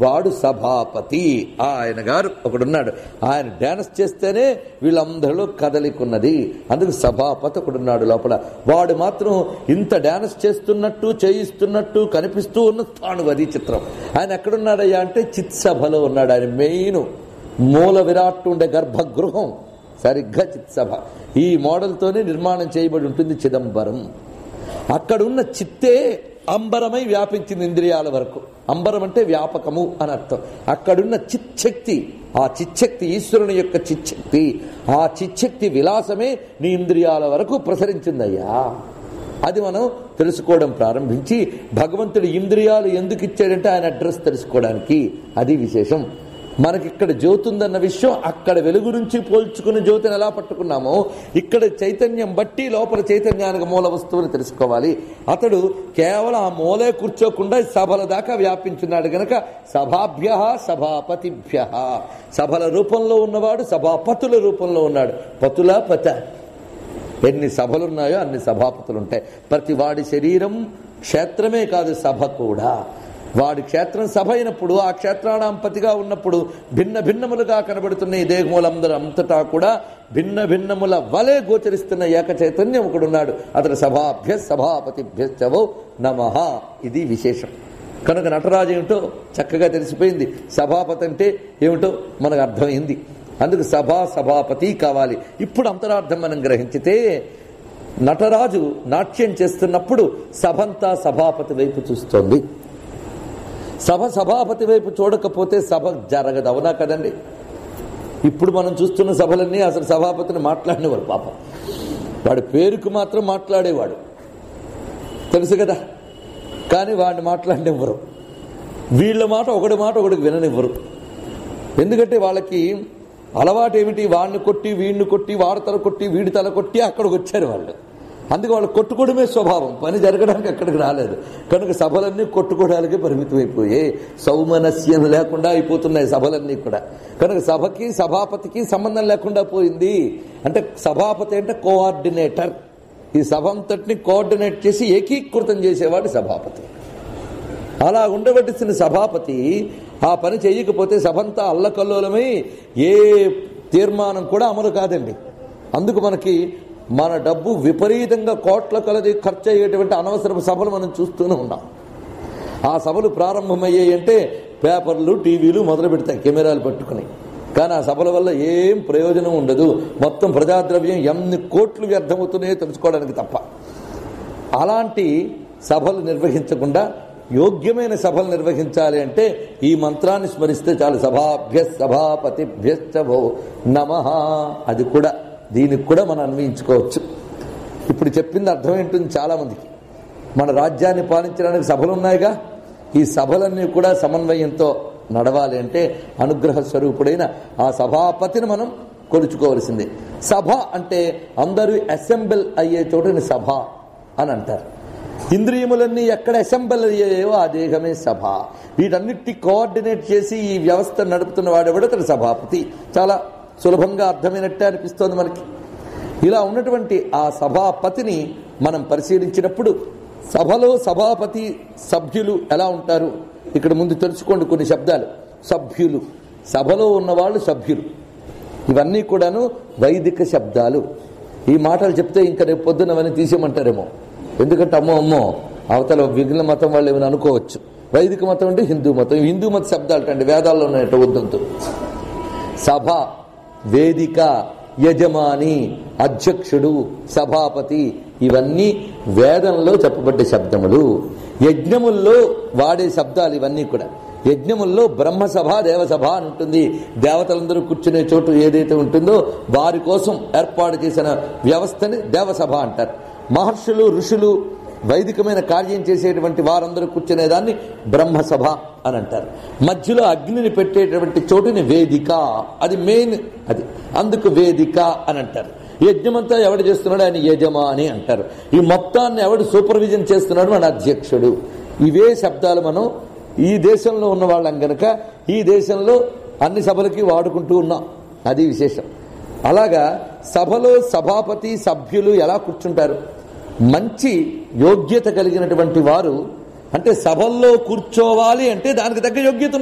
వాడు సభాపతి ఆయన గారు ఒకడున్నాడు ఆయన డాన్స్ చేస్తేనే వీళ్ళందరిలో కదలికున్నది అందుకు సభాపతి ఒకడున్నాడు లోపల వాడు మాత్రం ఇంత డాన్స్ చేస్తున్నట్టు చేయిస్తున్నట్టు కనిపిస్తూ ఉన్న స్థాను అది చిత్రం ఆయన ఎక్కడున్నాడయ్యా అంటే చిత్ సభలో ఉన్నాడు ఆయన మెయిన్ మూల విరాట్ ఉండే గర్భగృహం సరిగ్గా చిత్సభ ఈ మోడల్తోనే నిర్మాణం చేయబడి ఉంటుంది చిదంబరం అక్కడున్న చిత్తే అంబరమై వ్యాపించింది ఇంద్రియాల వరకు అంబరం అంటే వ్యాపకము అని అర్థం అక్కడున్న చిచ్చక్తి ఆ చిచ్చక్తి ఈశ్వరుని యొక్క చిచ్చక్తి ఆ చిచ్చక్తి విలాసమే నీ ఇంద్రియాల వరకు ప్రసరించిందయ్యా అది మనం తెలుసుకోవడం ప్రారంభించి భగవంతుడి ఇంద్రియాలు ఎందుకు ఇచ్చాడంటే ఆయన అడ్రస్ తెలుసుకోవడానికి అది విశేషం మనకిక్కడ జ్యోతి ఉందన్న విషయం అక్కడ వెలుగు నుంచి పోల్చుకుని జ్యోతిని ఎలా పట్టుకున్నామో ఇక్కడ చైతన్యం బట్టి లోపల చైతన్యానికి మూల వస్తువుని తెలుసుకోవాలి అతడు కేవలం ఆ మూలే కూర్చోకుండా సభల దాకా వ్యాపించున్నాడు గనక సభాభ్య సభాపతిభ్య సభల రూపంలో ఉన్నవాడు సభాపతుల రూపంలో ఉన్నాడు పతుల పత ఎన్ని సభలున్నాయో అన్ని సభాపతులు ఉంటాయి ప్రతి వాడి శరీరం క్షేత్రమే కాదు సభ కూడా వాడి క్షేత్రం సభ అయినప్పుడు ఆ క్షేత్రానాంపతిగా ఉన్నప్పుడు భిన్న భిన్నములుగా కనబడుతున్న ఈ దేహములందరూ అంతటా కూడా భిన్న భిన్నముల వలె గోచరిస్తున్న ఏక చైతన్యం ఒకడున్నాడు అతడు సభాభ్య సభాపతిభ్యశ్చవో నమ ఇది విశేషం కనుక నటరాజు ఏమిటో చక్కగా తెలిసిపోయింది సభాపతి అంటే ఏమిటో మనకు అర్థమైంది అందుకు సభా సభాపతి కావాలి ఇప్పుడు అంతరార్థం మనం గ్రహించితే నటరాజు నాట్యం చేస్తున్నప్పుడు సభంతా సభాపతి వైపు చూస్తోంది సభ సభాపతి వైపు చూడకపోతే సభ జరగదు అవునా కదండి ఇప్పుడు మనం చూస్తున్న సభలన్నీ అసలు సభాపతిని మాట్లాడినవాడు పాపం వాడి పేరుకు మాత్రం మాట్లాడేవాడు తెలుసు కదా కానీ వాడిని మాట్లాడినివ్వరు వీళ్ళ మాట ఒకటి మాట ఒకటికి విననివ్వరు ఎందుకంటే వాళ్ళకి అలవాటు ఏమిటి వాడిని కొట్టి వీడిని కొట్టి వాడి తల కొట్టి వీడి తల కొట్టి అక్కడికి వచ్చారు వాళ్ళు అందుకే వాళ్ళు కొట్టుకోవడమే స్వభావం పని జరగడానికి అక్కడికి రాలేదు కనుక సభలన్నీ కొట్టుకోవడానికి పరిమితం అయిపోయాయి సౌమనస్యం లేకుండా అయిపోతున్నాయి సభలన్నీ కూడా కనుక సభకి సభాపతికి సంబంధం లేకుండా పోయింది అంటే సభాపతి అంటే కోఆర్డినేటర్ ఈ సభ అంతటిని కోఆర్డినేట్ చేసి ఏకీకృతం చేసేవాడు సభాపతి అలా ఉండవలసిన సభాపతి ఆ పని చేయకపోతే సభంతా అల్లకల్లోలమై ఏ తీర్మానం కూడా అమలు కాదండి అందుకు మనకి మన డబ్బు విపరీతంగా కోట్ల కొలది ఖర్చు అయ్యేటువంటి అనవసరపు సభలు మనం చూస్తూనే ఉన్నాం ఆ సభలు ప్రారంభమయ్యాయి అంటే పేపర్లు టీవీలు మొదలు పెడతాయి కెమెరాలు పట్టుకుని కానీ ఆ సభల వల్ల ఏం ప్రయోజనం ఉండదు మొత్తం ప్రజాద్రవ్యం ఎన్ని కోట్లు వ్యర్థమవుతున్నాయో తెలుసుకోవడానికి తప్ప అలాంటి సభలు నిర్వహించకుండా యోగ్యమైన సభలు నిర్వహించాలి అంటే ఈ మంత్రాన్ని స్మరిస్తే చాలు సభాభ్య సభాపతిభ్యశ్చభో నమ అది కూడా దీనికి కూడా మనం అన్వయించుకోవచ్చు ఇప్పుడు చెప్పింది అర్థం ఏంటుంది చాలా మందికి మన రాజ్యాన్ని పాలించడానికి సభలు ఉన్నాయిగా ఈ సభలన్నీ కూడా సమన్వయంతో నడవాలి అంటే అనుగ్రహ స్వరూపుడైన ఆ సభాపతిని మనం కొలుచుకోవలసింది సభ అంటే అందరూ అసెంబ్ల్ అయ్యే చోటని సభ అని అంటారు ఇంద్రియములన్నీ ఎక్కడ అసెంబ్ల్ అయ్యాయో ఆ దేహమే సభ వీటన్నిటి కోఆర్డినేట్ చేసి ఈ వ్యవస్థ నడుపుతున్న వాడెవడో అతడు సభాపతి చాలా సులభంగా అర్థమైనట్టే అనిపిస్తోంది మనకి ఇలా ఉన్నటువంటి ఆ సభాపతిని మనం పరిశీలించినప్పుడు సభలో సభాపతి సభ్యులు ఎలా ఉంటారు ఇక్కడ ముందు తెలుసుకోండి కొన్ని శబ్దాలు సభ్యులు సభలో ఉన్నవాళ్ళు సభ్యులు ఇవన్నీ కూడాను వైదిక శబ్దాలు ఈ మాటలు చెప్తే ఇంకా రేపు పొద్దున అవన్నీ తీసేయమంటారేమో ఎందుకంటే అమ్మో అమ్మో అవతల విఘ్న మతం వాళ్ళు ఏమైనా అనుకోవచ్చు వైదిక మతం అంటే హిందూ మతం హిందూ మత శబ్దాలు అంటే వేదాల్లో ఉన్నాయట వద్దంతు సభ వేదిక యజమాని అధ్యక్షుడు సభాపతి ఇవన్నీ వేదంలో చెప్పబడ్డ శబ్దములు యజ్ఞముల్లో వాడే శబ్దాలు ఇవన్నీ కూడా యజ్ఞముల్లో బ్రహ్మసభ దేవసభ అని ఉంటుంది దేవతలందరూ కూర్చునే చోటు ఏదైతే ఉంటుందో వారి కోసం ఏర్పాటు చేసిన వ్యవస్థని దేవసభ అంటారు మహర్షులు ఋషులు వైదికమైన కార్యం చేసేటువంటి వారందరూ కూర్చునేదాన్ని బ్రహ్మసభ అని అంటారు మధ్యలో అగ్నిని పెట్టేటువంటి చోటుని వేదిక అది మెయిన్ అది అందుకు వేదిక అని అంటారు యజ్ఞమంతా ఎవడు చేస్తున్నాడు ఆయన యజమాని అంటారు ఈ మొత్తాన్ని ఎవడు సూపర్విజన్ చేస్తున్నాడు మన అధ్యక్షుడు ఇవే శబ్దాలు మనం ఈ దేశంలో ఉన్న వాళ్ళం గనక ఈ దేశంలో అన్ని సభలకి వాడుకుంటూ ఉన్నాం అది విశేషం అలాగా సభలో సభాపతి సభ్యులు ఎలా కూర్చుంటారు మంచి యోగ్యత కలిగినటువంటి వారు అంటే సభల్లో కూర్చోవాలి అంటే దానికి తగ్గ యోగ్యత